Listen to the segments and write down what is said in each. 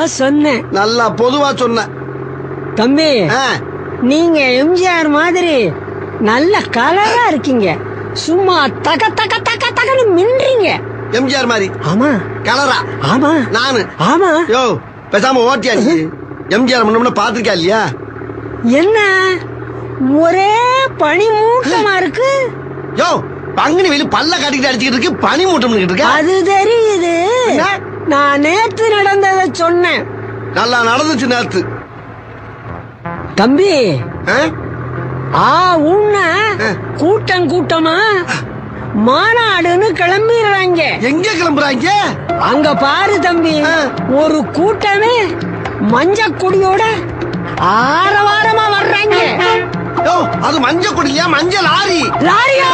சொன்னேன் நல்லா பொதுவா சொன்ன தம்பி ஆ, நீங்க எம்ஜிஆர் மாதிரி நல்ல கலரா இருக்கீங்க சும்மா தக தக தக தகன்னு மின்றீங்க எம்ஜிஆர் மாதிரி ஆமா கலரா ஆமா நானு ஆமா யோ பேசாம ஓட்டியாச்சு எம்ஜிஆர் முன்ன பாத்திருக்கா இல்லையா என்ன ஒரே பனி மூட்டமா இருக்கு யோ பங்குனி வெளி பல்ல காட்டிக்கிட்டு அடிச்சுக்கிட்டு இருக்கு பனி மூட்டம் இருக்க அது தெரியுது என்ன? நான் நேத்து நடந்ததை சொன்னேன் நல்லா நடந்துச்சு நேத்து தம்பி ஆ? ஆ உன்ன கூட்டம் கூட்டமா மாநாடுன்னு கிளம்பிடுறாங்க எங்க கிளம்புறாங்க அங்க பாரு தம்பி ஆ. ஒரு கூட்டமே மஞ்ச கொடியோட ஆரவாரமா வர்றாங்க யோ அது மஞ்சள் கொடியா மஞ்சள் லாரி லாரியா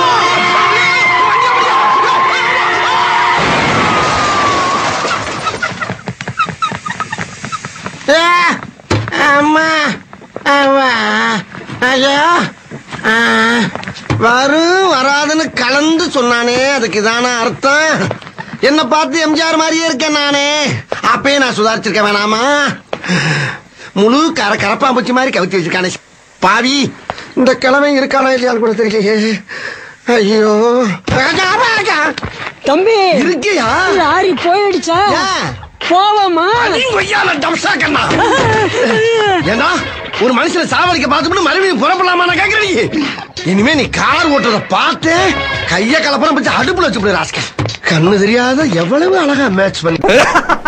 ஏ, அம்மா அம்மா ஐயோ ஆ, வரும் வராதுன்னு கலந்து சொன்னானே அதுக்கு இதான அர்த்தம் என்ன பார்த்து எம்ஜிஆர் மாதிரியே இருக்கேன் நானே அப்பயே நான் சுதாரிச்சிருக்க வேணாமா முழு கர கரப்பாம்பூச்சி மாதிரி கவித்து வச்சிருக்கானே பாவி இந்த கிழமை இருக்கானா இல்லையான்னு கூட தெரியலையே ஐயோ ராஜா, ராஜா. தம்பி இருக்கியா லாரி போயிடுச்சா ஏன்? போவோமா அடி கொய்யால டம்சா கண்ணா ஏண்டா ஒரு மனுஷனை சாவடிக்க பார்த்துட்டு மறுபடியும் புறப்படலாமா நான் கேக்குறேன் நீ இனிமே நீ கார் ஓட்டுறத பார்த்து கைய கலப்படம் வச்சு அடுப்புல வச்சு ராஸ்கல் கண்ணு தெரியாத எவ்வளவு அழகா மேட்ச் பண்ணி